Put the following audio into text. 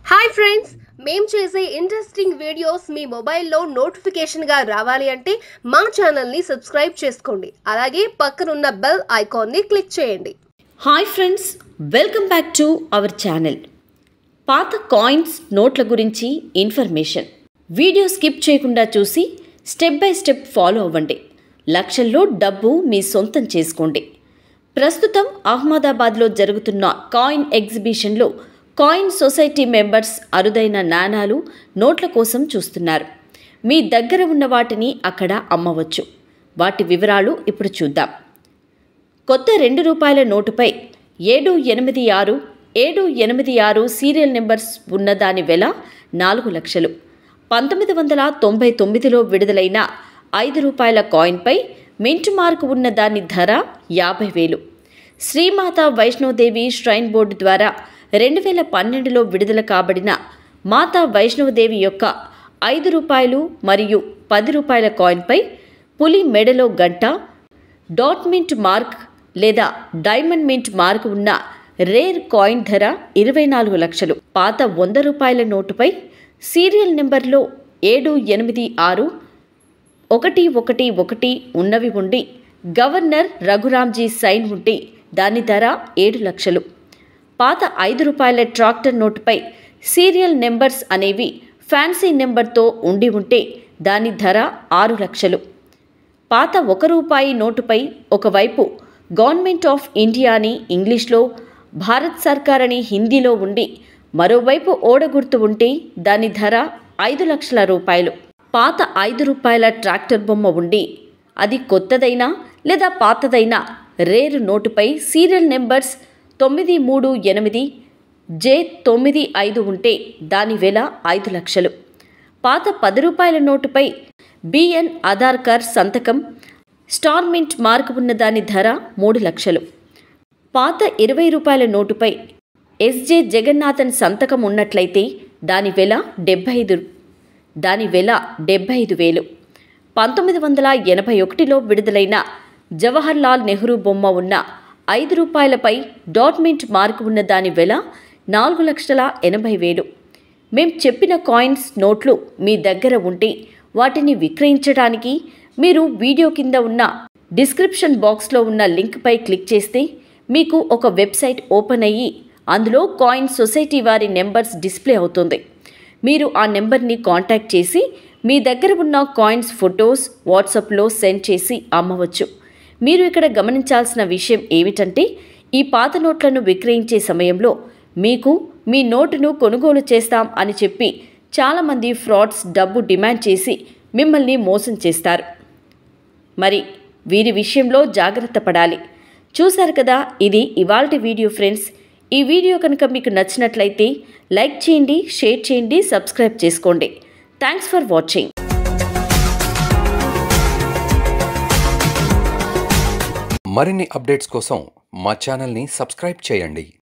hi friends మేం చేసే interesting videos మీ మొబైల్లో నోటిఫికేషన్గా రావాలి అంటే మా ఛానల్ని సబ్స్క్రైబ్ చేసుకోండి అలాగే పక్కనున్న బెల్ ఐకాన్ని క్లిక్ చేయండి hi friends welcome back to our channel పాత కాయిన్స్ నోట్ల గురించి ఇన్ఫర్మేషన్ వీడియో స్కిప్ చేయకుండా చూసి స్టెప్ బై స్టెప్ ఫాలో అవ్వండి లక్షల్లో డబ్బు మీ సొంతం చేసుకోండి ప్రస్తుతం అహ్మదాబాద్లో జరుగుతున్న కాయిన్ ఎగ్జిబిషన్లో కాయిన్ సొసైటీ మెంబర్స్ అరుదైన నాణాలు నోట్ల కోసం చూస్తున్నారు మీ దగ్గర ఉన్న వాటిని అక్కడ అమ్మవచ్చు వాటి వివరాలు ఇప్పుడు చూద్దాం కొత్త రెండు రూపాయల నోటుపై ఏడు ఎనిమిది ఆరు ఏడు ఎనిమిది ఆరు సీరియల్ నెంబర్స్ ఉన్న దాని వెల నాలుగు లక్షలు పంతొమ్మిది వందల తొంభై తొమ్మిదిలో విడుదలైన ఐదు రూపాయల కాయిన్పై మింట్ మార్క్ ఉన్న దాని ధర యాభై వేలు శ్రీమాత వైష్ణోదేవి ష్రైన్ బోర్డు ద్వారా రెండు వేల పన్నెండులో విడుదల కాబడిన మాతా వైష్ణవదేవి యొక్క ఐదు రూపాయలు మరియు పది రూపాయల కాయిన్పై పులి మెడలో గంట డాట్ మింట్ మార్క్ లేదా డైమండ్ మింట్ మార్క్ ఉన్న రేర్ కాయిన్ ధర ఇరవై నాలుగు లక్షలు పాత వంద రూపాయల నోటుపై సీరియల్ నెంబర్లో ఏడు ఎనిమిది ఆరు ఒకటి ఒకటి ఒకటి ఉన్నవి ఉండి గవర్నర్ రఘురాంజీ సైన్ ఉంటే దాని ధర ఏడు లక్షలు పాత ఐదు రూపాయల ట్రాక్టర్ నోటుపై సీరియల్ నెంబర్స్ అనేవి ఫ్యాన్సీ నెంబర్తో ఉండి ఉంటే దాని ధర ఆరు లక్షలు పాత ఒక రూపాయి నోటుపై ఒకవైపు గవర్నమెంట్ ఆఫ్ ఇండియా అని ఇంగ్లీష్లో భారత్ సర్కార్ అని హిందీలో ఉండి మరోవైపు ఓడగుర్తు ఉంటే దాని ధర ఐదు లక్షల రూపాయలు పాత ఐదు రూపాయల ట్రాక్టర్ బొమ్మ ఉండి అది కొత్తదైనా లేదా పాతదైనా రేరు నోటుపై సీరియల్ నెంబర్స్ తొమ్మిది మూడు ఎనిమిది జే తొమ్మిది ఐదు ఉంటే దాని వెల ఐదు లక్షలు పాత పది రూపాయల నోటుపై బిఎన్ ఆధార్ కార్డ్ సంతకం స్టార్ మింట్ మార్క్ ఉన్న దాని ధర మూడు లక్షలు పాత ఇరవై రూపాయల నోటుపై ఎస్జే జగన్నాథన్ సంతకం ఉన్నట్లయితే దాని వెల డెబ్బై ఐదు దాని వెల డెబ్బై ఐదు వేలు పంతొమ్మిది వందల ఎనభై ఒకటిలో విడుదలైన జవహర్ లాల్ నెహ్రూ బొమ్మ ఉన్న ఐదు రూపాయలపై డాట్ మింట్ మార్క్ ఉన్న దాని వెల నాలుగు లక్షల ఎనభై వేలు మేం చెప్పిన కాయిన్స్ నోట్లు మీ దగ్గర ఉంటే వాటిని విక్రయించడానికి మీరు వీడియో కింద ఉన్న డిస్క్రిప్షన్ బాక్స్లో ఉన్న లింక్పై క్లిక్ చేస్తే మీకు ఒక వెబ్సైట్ ఓపెన్ అయ్యి అందులో కాయిన్ సొసైటీ వారి నెంబర్స్ డిస్ప్లే అవుతుంది మీరు ఆ నెంబర్ని కాంటాక్ట్ చేసి మీ దగ్గర ఉన్న కాయిన్స్ ఫొటోస్ వాట్సాప్లో సెండ్ చేసి అమ్మవచ్చు మీరు ఇక్కడ గమనించాల్సిన విషయం ఏమిటంటే ఈ పాత నోట్లను విక్రయించే సమయంలో మీకు మీ నోటును కొనుగోలు చేస్తాం అని చెప్పి చాలామంది ఫ్రాడ్స్ డబ్బు డిమాండ్ చేసి మిమ్మల్ని మోసం చేస్తారు మరి వీరి విషయంలో జాగ్రత్త పడాలి చూశారు కదా ఇది ఇవాల్టి వీడియో ఫ్రెండ్స్ ఈ వీడియో కనుక మీకు నచ్చినట్లయితే లైక్ చేయండి షేర్ చేయండి సబ్స్క్రైబ్ చేసుకోండి థ్యాంక్స్ ఫర్ వాచింగ్ మరిన్ని అప్డేట్స్ కోసం మా ఛానల్ని సబ్స్క్రైబ్ చేయండి